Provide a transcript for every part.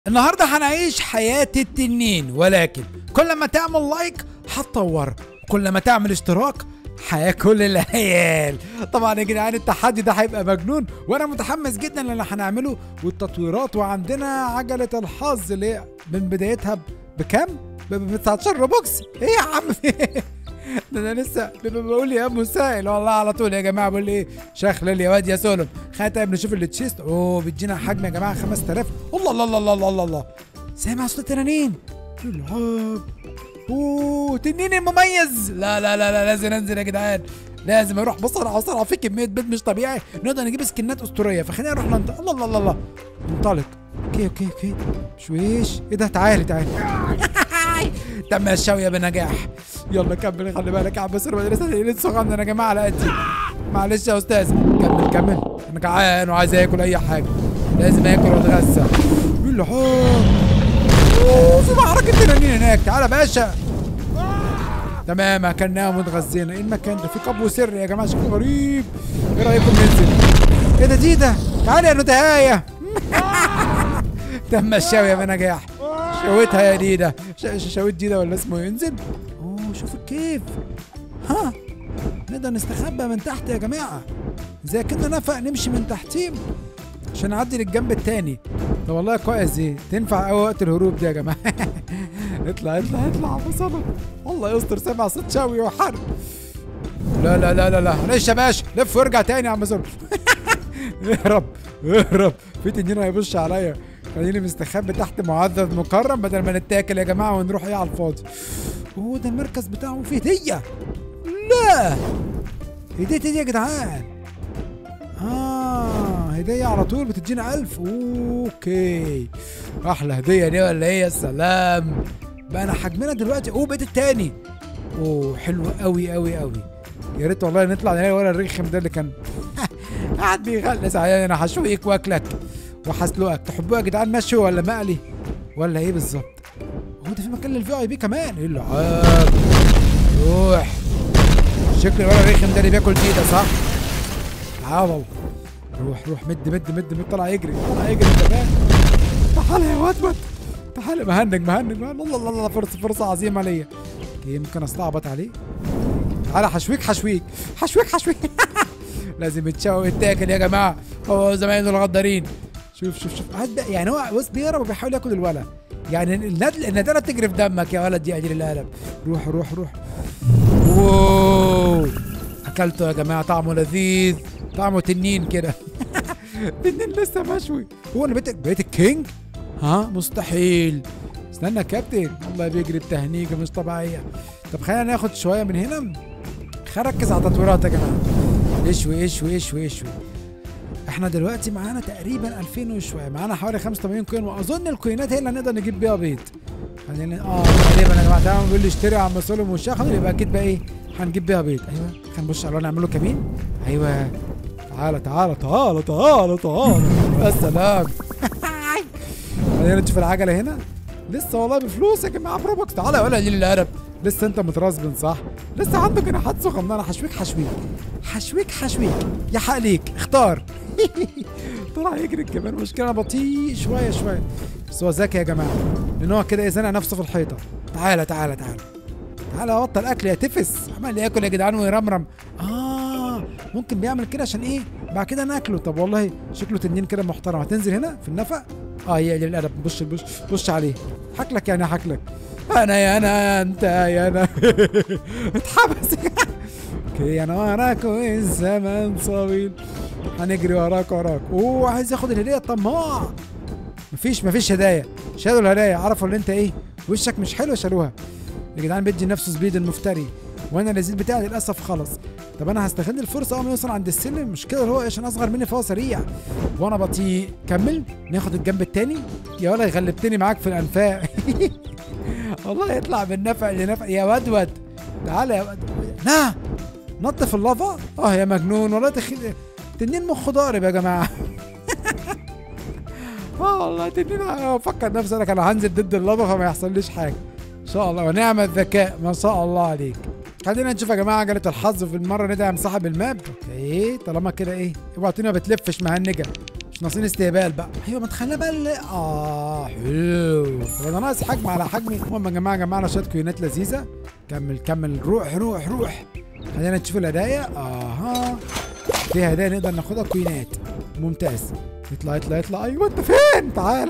النهارده هنعيش حياة التنين ولكن كل ما تعمل لايك هتطور كل ما تعمل اشتراك هياكل العيال طبعا يا جدعان التحدي ده هيبقى مجنون وانا متحمس جدا للي هنعمله والتطويرات وعندنا عجلة الحظ اللي هي من بدايتها ب- بكام؟ ب ب 19 روبوكس ايه يا عم ده انا لسه ب- ب- بقول يا مسائل والله على طول يا جماعه بقول لي ايه شخلل يا واد يا سولم خلينا طيب نشوف التشيست اوه بيدينا حجم يا جماعه 5000 الله الله الله الله الله الله, الله. سامع صوت التنانين العاب اوه تنين المميز لا لا لا لا لازم انزل يا جدعان لازم اروح بسرعه بسرعه في كميه بيض مش طبيعي نقدر نجيب سكنات اسطوريه فخلينا نروح ننطلق الله الله الله الله ننطلق اوكي اوكي اوكي شويش ايه ده تعالي تعالي تم الشويه بنجاح يلا كمل خلي بالك يا عم بس المدرسه دي لسه صغنن يا جماعه على قدي معلش يا استاذ كمل كمل انا جعان وعايز اكل اي حاجه لازم اكل واتغذى الحوم اوه في معركه تنانين هناك تعالى يا باشا تمام اكلناهم واتغذينا ايه المكان ده في قبو سري يا جماعه شكله غريب ايه رايكم ننزل ايه ده دي ده تعالى يا نتهايه تم الشويه بنجاح شويتها يا ديدا ش- ش- شويت ديدا ولا اسمه إيه؟ ينزل اوه شوف الكيف ها نقدر نستخبى من تحت يا جماعه زي كده نفق نمشي من تحتيه عشان نعدي للجنب التاني طب والله كويس دي تنفع قوي وقت الهروب دي يا جماعه اطلع اطلع اطلع بصلة الله يستر سمع صوت شوي وحرب لا لا لا لا لا معلش يا باشا لف وارجع تاني يا عم زلف اهرب اهرب في تنين هيبص عليا خليني مستخبي تحت معزز مكرم بدل ما نتاكل يا جماعه ونروح ايه على الفاضي اوه ده المركز بتاعه فيه هديه لا هديه هديه يا جدعان اه هديه على طول بتدينا ألف اوكي احلى هديه دي ولا ايه يا سلام بقى انا حجمنا دلوقتي اوه بقيت التاني اوه حلو قوي قوي قوي يا ريت والله نطلع نلاقي ولا الرخم ده اللي كان قاعد بيغلس عليا انا هشويك واكلك وهسلقك تحبوه يا جدعان مشوي ولا مقلي ولا ايه بالظبط هو ده في مكان للفي اي بي كمان ايه العاب روح شكل الولد الرخم ده اللي بياكل ديدا صح تعالوا روح روح مد مد مد مد طلع يجري طلع يجري كمان تعال يا واد واد تعال مهنج مهنج مهنج. الله الله الله فرصه فرصه عظيمه ليا اوكي ممكن استعبط عليه تعالى حشويك حشويك حشويك حشويك لازم يتشوى ويتاكل يا جماعه هو زمايله الغدارين شوف شوف شوف قاعد بقى- يعني هو بص بيهرب وبيحاول ياكل الولد يعني الندل الندالة بتجري في دمك يا ولد يا اجل القلم روح روح روح واو اكلته يا جماعه طعمه لذيذ طعمه تنين كده تنين لسه مشوي هو انا بقيت بقيت الكينج ها مستحيل استنى يا كابتن والله بيجري بتهنيجه مش طبيعيه طب خلينا ناخد شويه من هنا خلينا نركز على التطويرات يا جماعه اشوي اشوي اشوي اشوي احنا دلوقتي معانا تقريبا 2000 وشويه معانا حوالي 85 كوين واظن الكوينات هي اللي هنقدر نجيب بيها بيض خلينا اه تقريبا يا جماعه تعالوا بيقول لي اشتري يا عم سولم والشخص يبقى اكيد بقى ايه هنجيب بيها بيض ايوه خلينا نبص على نعمل له كمين ايوه تعالى تعالى تعالى تعالى تعالى يا سلام خلينا نشوف العجله هنا لسه والله بفلوس يا جماعه بروبوكس تعالى يا ولا قليل الادب لسه انت مترزبن صح لسه عندك جناحات صغننه حشويك حشويك حشويك حشويك يا حق ليك اختار طلع يجري كمان مشكلة بطيء شوية شوية بس هو ذكي يا جماعة لأن هو كده يزنق نفسه في الحيطة تعالى تعالى تعالى تعالى بطل أكل يا تفس عمال ياكل يا جدعان ويرمرم آه ممكن بيعمل كده عشان إيه بعد كده ناكله طب والله شكله تنين كده محترم هتنزل هنا في النفق اه يا قليل الأدب بص بص بص عليه حكلك يعني حكلك أنا يا أنا أنت يا أنا اتحبس اوكي انا وراك والزمن طويل هنجري وراك وراك اوه عايز ياخد الهديه الطماع مفيش مفيش هدايا شالوا الهدايا عرفوا ان انت ايه وشك مش حلو شالوها يا جدعان بيدي نفسه سبيد المفتري وانا الزيت بتاعي للاسف خلص طب انا هستغل الفرصه اول ما يوصل عند السلم مشكله هو عشان اصغر مني فهو سريع وانا بطيء كمل ناخد الجنب التاني يا ولا غلبتني معاك في الانفاق والله يطلع من نفع لنفع يا ودود تعالى يا ودود لا نط في اللافا اه يا مجنون والله تخيل تنين مخه ضارب يا جماعه اه والله تنين افكر نفسي انا كان هنزل ضد اللافا فما يحصليش حاجه ان شاء الله ونعم الذكاء ما شاء الله عليك خلينا نشوف يا جماعه عجله الحظ في المره ندعم صاحب الماب اوكي طالما كده ايه اوعى تقولي ما بتلفش مهنجه مش ناقصين استهبال بقى ايوه ما تخليها بقى ال- اه حلو طب انا ناقص حجم على حجمي المهم يا جماعه جمعنا شويه كوينات لذيذه كمل كمل روح روح روح خلينا نشوف الهدايا اها في هدايا نقدر ناخدها كوينات ممتاز يطلع يطلع يطلع ايوه انت فين تعال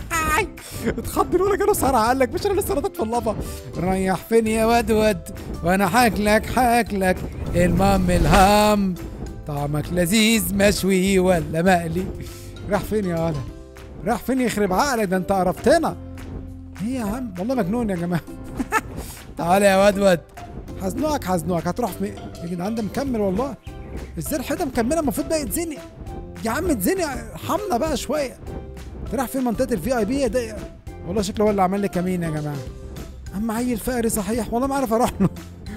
اتخض ولا جاله صرع قال لك مش انا لسه نطت في اللفه ريح فين يا ودود وانا حاكلك حاكلك المام الهام طعمك لذيذ مشوي ولا مقلي راح فين يا ولد راح فين يخرب عقلك ده انت عرفتنا ايه يا عم والله مجنون يا جماعه تعالى يا ودود حزنوك حزنوك هتروح فين يا جدعان ده مكمل والله ازاي الحيطه مكمله المفروض بقى يتزنق يا عم اتزنق ارحمنا بقى شويه انت رايح فين منطقه الفي اي بي ده والله شكله هو اللي عمل لي كمين يا جماعه اما عيل فقري صحيح والله ما عارف اروح له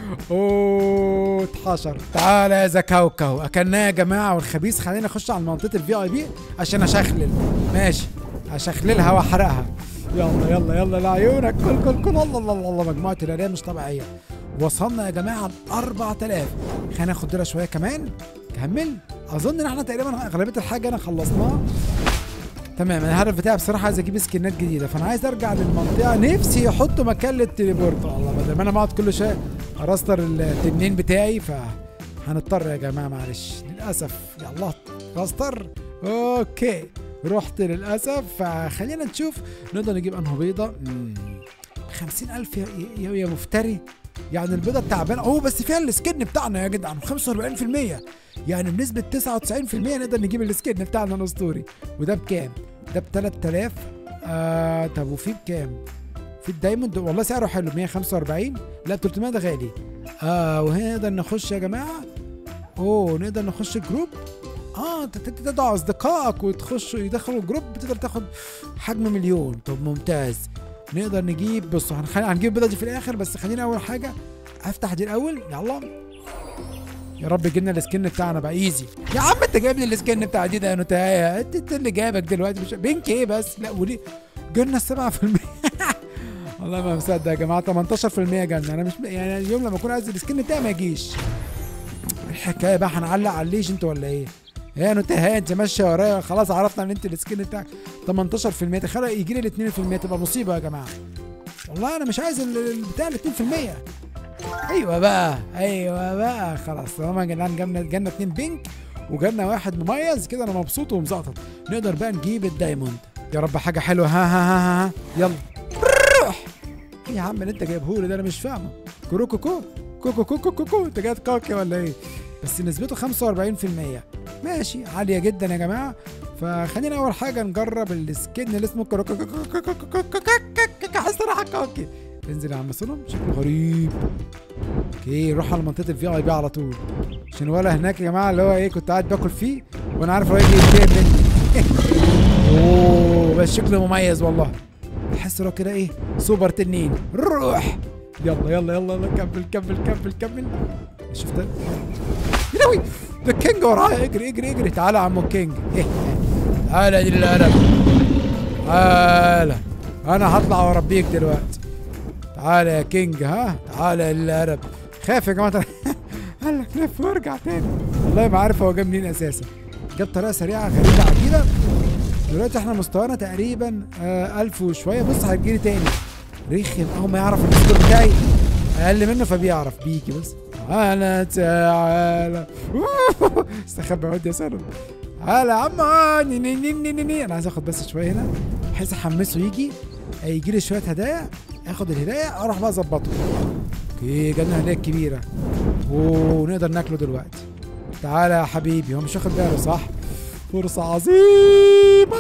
اوه اتحشر تعالى يا زكاوكاو اكلناه يا جماعه والخبيث خلينا نخش على منطقه الفي اي بي عشان اشخلل ماشي هشخللها واحرقها يلا يلا يلا لعيونك كل كل كل الله الله الله, الله مجموعه الهدايا مش طبيعيه وصلنا يا جماعه ل 4000 خلينا ناخد دول شويه كمان كمل اظن ان احنا تقريبا اغلبيه الحاجه انا خلصناها تمام انا الهدف بتاعي بصراحه عايز اجيب سكنات جديده فانا عايز ارجع للمنطقه نفسي يحطوا مكان للتليبورت الله بدل ما انا بقعد كل شويه ارستر التنين بتاعي ف هنضطر يا جماعه معلش للاسف يلا راستر اوكي رحت للاسف فخلينا نشوف نقدر نجيب انه بيضه خمسين ألف يا, يا, يا مفتري يعني البيضة التعبانة اوه بس فيها السكن بتاعنا يا جدعان 45% يعني بنسبة 99% نقدر نجيب السكن بتاعنا الأسطوري وده بكام؟ ده ب 3000 آه طب وفي بكام؟ في الدايموند والله سعره حلو 145 لا ب 300 ده غالي اه وهنا نقدر نخش يا جماعة اوه نقدر نخش جروب اه انت تدعو اصدقائك وتخشوا يدخلوا الجروب بتقدر تاخد حجم مليون طب ممتاز نقدر نجيب بص هنخلي هنجيب البيضه دي في الاخر بس خلينا اول حاجه افتح دي الاول يلا يا رب يجي لنا السكن بتاعنا بقى ايزي يا عم انت جايب لي السكن بتاع دي ده يا نتايا انت انت اللي جايبك دلوقتي مش بينك ايه بس لا وليه جالنا 7% والله ما مصدق يا جماعه 18% جالنا انا مش يعني اليوم لما اكون عايز السكن بتاعي ما يجيش الحكايه بقى هنعلق على الليجنت ولا ايه؟ يا نتايا انت ماشيه ورايا خلاص عرفنا ان انت السكن بتاعك 18% تخيل يجي لي ال 2% تبقى مصيبه يا جماعه والله انا مش عايز ال- ال- بتاع ال 2% ايوه بقى ايوه بقى خلاص طالما يا جدعان جالنا جالنا اتنين بينك وجالنا واحد مميز كده انا مبسوط ومزقطط نقدر بقى نجيب الدايموند يا رب حاجه حلوه ها ها ها, ها. يلا روح إيه يا عم اللي انت جايبهولي ده انا مش فاهمه كروكو كو كوكو كوكو كوكو انت جايب كوكي ولا ايه بس نسبته 45% ماشي عاليه جدا يا جماعه فخلينا اول حاجه نجرب السكن اللي اسمه كروكو حاسس راح كوكي انزل يا عم سلم شكله غريب اوكي روح على منطقه الفي اي بي على طول عشان ولا هناك يا جماعه اللي هو ايه كنت قاعد باكل فيه وانا عارف هو يجي ينتقم مني اوه بس شكله مميز والله تحس له كده ايه سوبر تنين روح يلا يلا يلا يلا كمل كمل كمل كمل شفت يا لهوي ده الكينج ورايا اجري اجري اجري تعالى يا عمو الكينج إيه. تعالى دي القلم تعالى انا هطلع واربيك دلوقتي تعالى يا كينج ها تعالى يا القلم خاف يا جماعه قال لك لف وارجع تاني والله ما عارف هو جاب منين اساسا جاب طريقه سريعه غريبه عجيبه دلوقتي احنا مستوانا تقريبا آه ألف وشويه بص هتجيلي تاني رخم اول ما يعرف السكور بتاعي اقل منه فبيعرف بيجي بص تعالى تعالى استخبى ودي يا سلام تعالى يا عم ني- ني- ني- ني- ني- ني. انا عايز اخد بس شويه هنا بحيث احمسه يجي يجي لي شويه هدايا اخد الهدايا اروح بقى اظبطه اوكي جالنا هدايا كبيره ونقدر ناكله دلوقتي تعالى يا حبيبي هو مش واخد باله صح فرصة عظيمة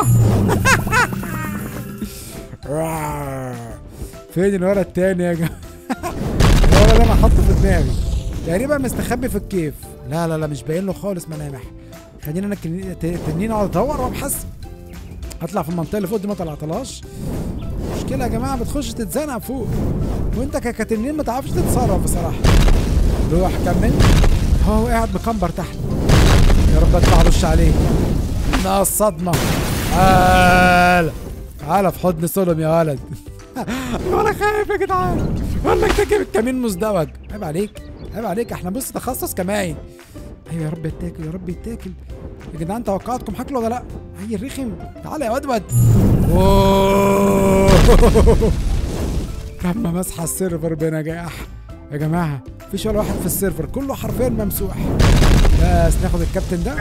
فين الولد التاني يا جماعة الولد اللي انا حاطه في دماغي تقريبا مستخبي في الكيف لا لا لا مش باين له خالص ملامح خلينا انا الكن- الت- التنين اقعد ادور وابحث اطلع في المنطقه اللي فوق دي ما طلعتلهاش مشكله يا جماعه بتخش تتزنق فوق وانت ك- كتنين ما تعرفش تتصرف بصراحه روح كمل هو قاعد مكمبر تحت يا رب اطلع رش عليه ناقص صدمه تعال تعال في حضن سلم يا ولد ولا خايف يا جدعان بقول لك تجيب الكمين مزدوج عيب عليك عيب عليك احنا بص تخصص كماين ايوه يا رب يتاكل يا رب يتاكل يا جدعان توقعاتكم حكله ولا لا هي الرخم تعالى يا ودود أوه. تم مسح السيرفر بنجاح يا جماعه مفيش ولا واحد في السيرفر كله حرفيا ممسوح بس ناخد الكابتن ده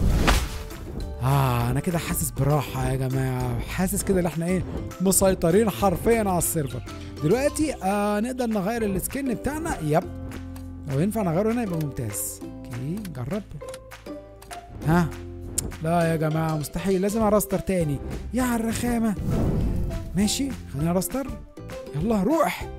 اه انا كده حاسس براحه يا جماعه حاسس كده ان احنا ايه مسيطرين حرفيا على السيرفر دلوقتي آه نقدر نغير السكن بتاعنا يب لو ينفع نغيره هنا يبقى ممتاز اوكي جرب ها لا يا جماعه مستحيل لازم ارستر تاني يا على الرخامه ماشي خلينا ارستر يلا روح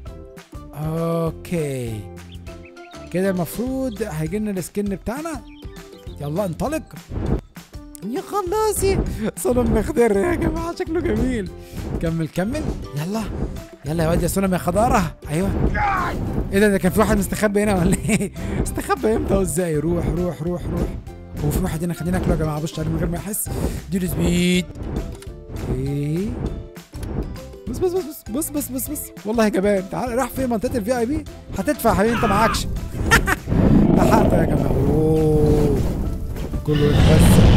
اوكي كده المفروض هيجي لنا السكن بتاعنا يلا انطلق يا خلاصي صنم مخضر يا جماعه شكله جميل كمل كمل يلا يلا يا واد يا سلم يا خضاره ايوه ايه ده ده كان في واحد مستخبي هنا ولا ايه استخبى امتى وازاي روح روح روح روح هو في واحد هنا خلينا ناكله يا جماعه بص عليه من غير ما يحس اديله سبيد ايه بص بص بص بص بص بص بص والله يا جبان تعال راح فين منطقه الفي اي بي هتدفع يا حبيبي انت معكش لحقته يا جماعه اوه كله يتغسل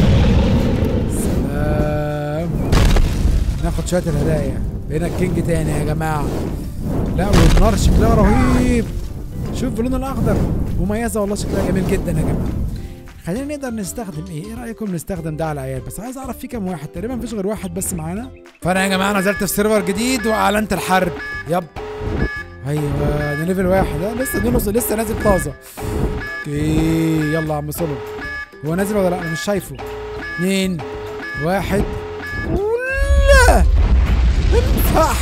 سلام ناخد شويه الهدايا بقينا الكينج تاني يا جماعه لا والنار شكلها رهيب شوف اللون الاخضر مميزه والله شكلها جميل جدا يا جماعه خلينا نقدر نستخدم ايه ايه رايكم نستخدم ده على العيال بس عايز اعرف في كام واحد تقريبا مفيش غير واحد بس معانا فانا يا جماعه نزلت في سيرفر جديد واعلنت الحرب يب ايوه ده ليفل واحد ها لسه دي نص لسه نازل طازه اوكي يلا يا عم سولو هو نازل ولا لا انا مش شايفه اتنين واحد لا انفح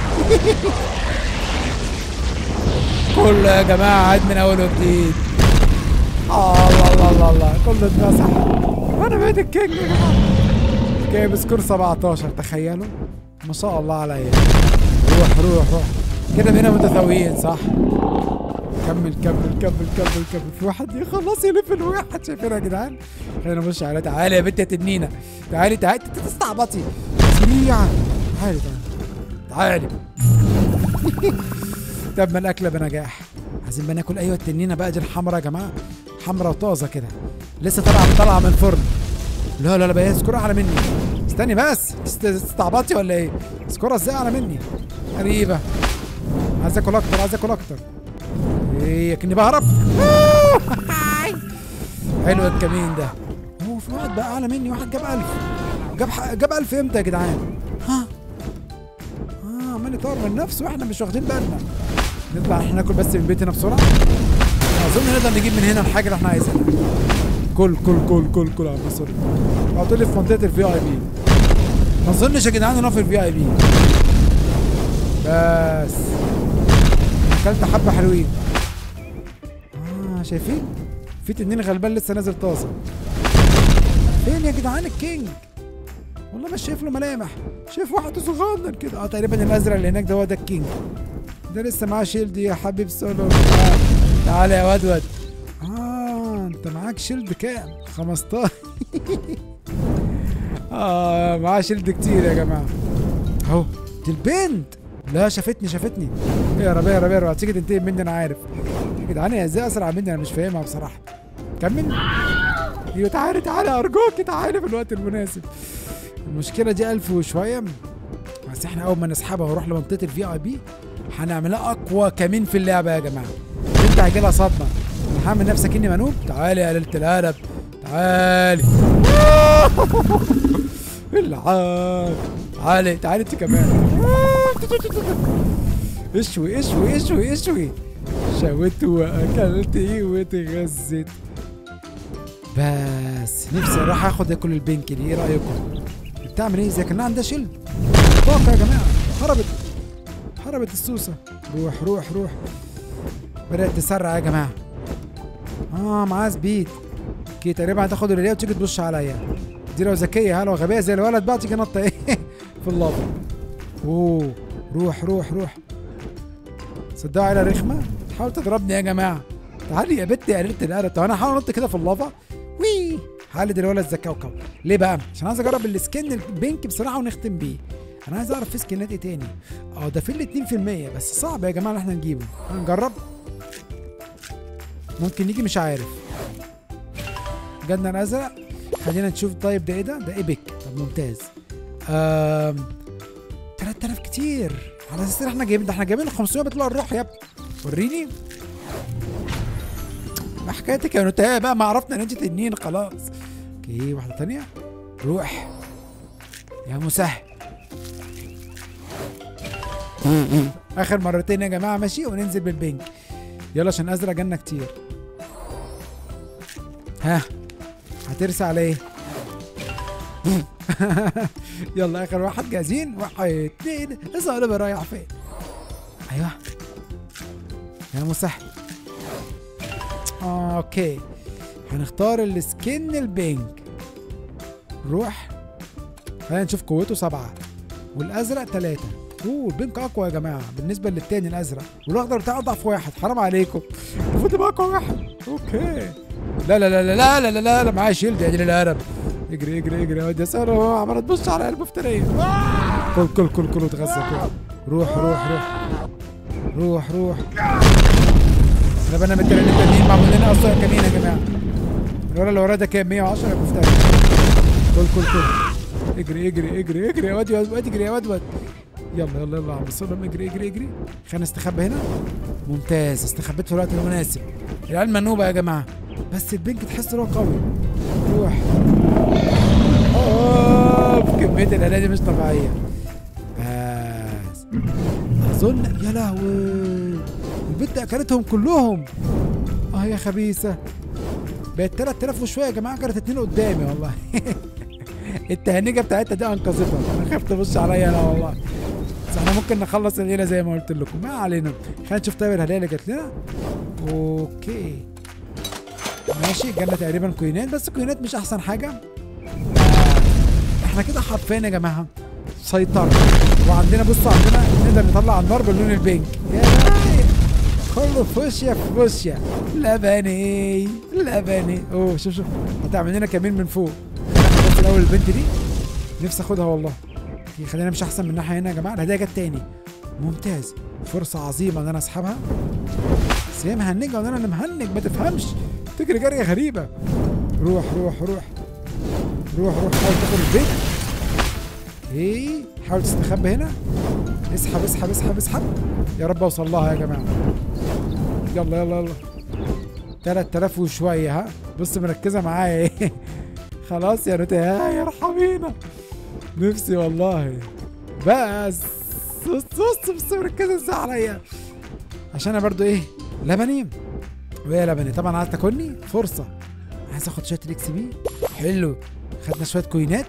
كله يا جماعه عاد من اول وجديد الله الله الله الله كله اتمسح انا بقيت الكينج يا جماعه جايب سكور 17 تخيلوا ما شاء الله عليا روح روح روح كده بقينا متساويين صح كمل كمل كمل كمل كمل في واحد يخلص يلف الواحد شايفينها يا جدعان خلينا نخش على تعالي يا بنت يا تنينه تعالي تعالي انت تستعبطي سريعا تعالي تعالي تعالي تم الاكله بنجاح عايزين بقى ناكل ايوه التنينه بقى دي الحمرا يا جماعه حمرا وطازه كده لسه طالعه طالعه من الفرن لا لا لا بقى سكور اعلى مني استني بس تست- تستعبطي ولا ايه سكورها ازاي اعلى مني غريبه عايز اكل اكتر عايز اكل اكتر ايه كني بهرب حلو الكمين ده هو في واحد بقى اعلى مني واحد جاب 1000 جاب ح- جاب 1000 امتى يا جدعان ها اه عمال يطور من نفسه واحنا مش واخدين بالنا نطلع احنا ناكل بس من بيتنا بسرعه اظن نقدر نجيب من هنا الحاجه اللي احنا عايزينها كل كل كل كل كل يا عم سوري حطوا لي في منطقه الفي اي بي ما اظنش يا جدعان ان أنا في الفي اي بي بس اكلت حبه حلوين اه شايفين في تنين غلبان لسه نازل طازه فين يا جدعان الكينج والله مش شايف له ملامح شايف واحد صغنن كده اه تقريبا الازرق اللي هناك ده هو ده الكينج ده لسه معاه شيلد يا حبيب سولو آه. تعالى يا ودود اه انت معاك شيلد كام 15 اه معاه شيلد كتير يا جماعه اهو دي البنت لا شافتني شافتني يا ربيع يا ربيع هتيجي تنتهي مني انا عارف يا جدعان هي ازاي اسرع مني انا مش فاهمها بصراحه كمل ايوه تعالي تعالي ارجوك تعالي في الوقت المناسب المشكله دي ألف وشويه بس احنا اول ما نسحبها ونروح لمنطقه الفي اي بي هنعملها اقوى كمين في اللعبه يا جماعه انت هيجي لها صدمه هعمل نفسك اني منوب تعالي يا ليله الادب تعالي العاب تعالي تعالي انت كمان اشوي اشوي اشوي اشوي شويت واكلت واتغذيت بس نفسي اروح اخد اكل البنك دي ايه رايكم بتعمل ايه زي كان عندها شيل طاقه يا جماعه هربت هربت السوسه روح روح روح بدات تسرع يا جماعه اه معاها سبيد اوكي تقريبا هتاخد الرياء وتيجي تبص عليا دي لو ذكيه ها لو غبيه زي الولد بقى تيجي نطه ايه في اللافا اوه روح روح روح صدقوا على رخمه تحاول تضربني يا جماعه تعالي يا بنت يا ريت القرد طب انا هحاول انط كده في اللافا وي هقلد الولد ذكي وكو ليه بقى عشان عايز اجرب السكن البينك بصراحه ونختم بيه انا عايز اعرف في سكنات ايه تاني اه ده في ال 2% بس صعب يا جماعه ان احنا نجيبه هنجرب ممكن يجي مش عارف جالنا الازرق خلينا نشوف طيب ده ايه ده ده ايبك طب ممتاز آم 3000 كتير على اساس ان احنا جايبين ده احنا جايبين 500 بيطلع الروح يا ابني وريني ما حكايتك يا نتايا بقى ما عرفنا ان انت تنين خلاص اوكي واحده تانية روح يا مسهل اخر مرتين يا جماعه ماشي وننزل بالبنك يلا عشان ازرق جالنا كتير ها هترسى على ايه يلا اخر واحد جاهزين واحد اتنين الظالم رايح فين ايوه يا مسهل اوكي هنختار السكن البينك روح خلينا نشوف قوته سبعة والازرق ثلاثة اوه البينك اقوى يا جماعة بالنسبة للتاني الازرق والاخضر بتاعه اضعف واحد حرام عليكم المفروض يبقى اقوى واحد اوكي لا لا لا لا لا لا لا لا, لا معايا شيلد يا دين الهرب اجري اجري اجري يا واد يا سارة عمال تبص على المفترية كل كل كل كل وتغذى كل روح روح روح روح روح انا بنام الترين التانيين معمول لنا اصلا كمين يا جماعه الولد اللي وراه ده كام 110 يا مفتري كل كل كل اجري اجري اجري اجري يا واد يا واد اجري يا واد واد يلا يلا يلا يا عم سلم اجري اجري اجري خلينا نستخبى هنا ممتاز استخبيت في الوقت المناسب العيال منوبه يا جماعه بس البنك تحس ان هو قوي روح اوه كميه الهدايا دي مش طبيعيه بس اظن يا لهوي البنت اكلتهم كلهم اه يا خبيثه بقت 3000 وشويه يا جماعه كانت اتنين قدامي والله التهنيجه بتاعتها دي انقذتها انا خفت تبص عليا انا والله بس احنا ممكن نخلص الليله زي ما قلت لكم ما علينا خلينا نشوف طيب الهدايا اللي جات لنا اوكي ماشي جالنا تقريبا كوينات بس كوينات مش احسن حاجه احنا كده حرفيا يا جماعه سيطرة وعندنا بصوا عندنا نقدر نطلع النار باللون البينك يا لهوي. كله فوشيا في فوشيا لبني لبني اوه شوف شوف هتعمل لنا كمين من فوق بس الاول البنت دي نفسي اخدها والله هي خلينا مش احسن من ناحيه هنا يا جماعه الهدايا جت تاني ممتاز فرصه عظيمه ان انا اسحبها بس هي مهنجه وانا اللي مهنج ما تفهمش تجري جريه غريبه روح روح روح روح روح حاول تاخد البيت ايه حاول تستخبى هنا اسحب اسحب اسحب اسحب يا رب اوصل لها يا جماعه يلا يلا يلا 3000 وشويه ها بص مركزه معايا ايه خلاص يا نوتي يا ارحمينا نفسي والله بس بص بص بص مركزه ازاي عليا عشان انا برضو ايه لبني ويا لبني طبعا عايز تاكلني فرصه عايز اخد شويه الاكس بي حلو خدنا شويه كوينات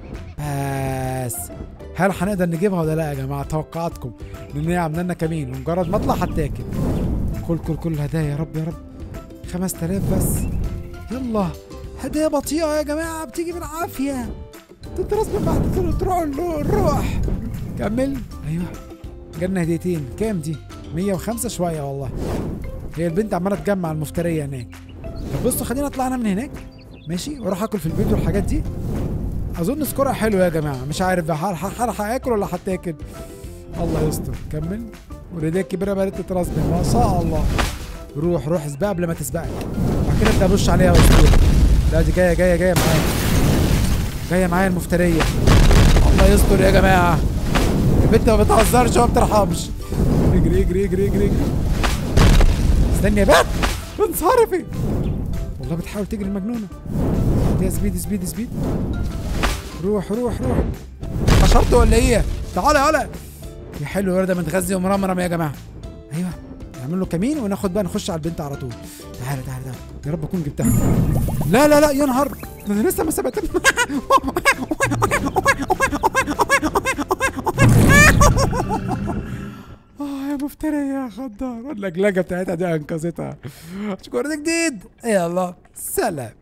بس هل هنقدر نجيبها ولا لا يا جماعه توقعاتكم لان هي عامله لنا كمين ومجرد ما اطلع هتاكل كل كل كل هدايا يا رب يا رب 5000 بس يلا هدايا بطيئه يا جماعه بتيجي بالعافيه تدرس من بعد تروح الروح كمل ايوه جالنا هديتين كام دي 105 شويه والله هي البنت عماله تجمع المفتريه هناك طب بصوا خلينا نطلع انا من هناك ماشي واروح اكل في البيت والحاجات دي اظن سكورها حلو يا جماعه مش عارف بقى هلحق هاكل ولا هتاكل الله يستر كمل والهديه الكبيره بقت تترسم ما شاء الله روح روح اسبق قبل ما تسبقك بعد كده ابدا ابص عليها واسطوره لا دي جايه جايه جايه معايا جايه معايا المفتريه الله يستر يا جماعه البنت ما بتهزرش وما بترحمش اجري اجري اجري اجري اجري استني يا بنت انصرفي والله بتحاول تجري المجنونه يا سبيد سبيد سبيد روح روح روح حشرته ولا ايه؟ تعالى يلا يا حلو الولد ده متغذي ومرمرم يا جماعه ايوه نعمل له كمين وناخد بقى نخش على البنت على طول تعالى تعالى تعالى يا رب اكون جبتها لا لا لا يا نهار ده انا لسه ما سبقت اه يا مفتري يا خضار اللجلجه بتاعتها دي انقذتها اشكرك جديد يلا سلام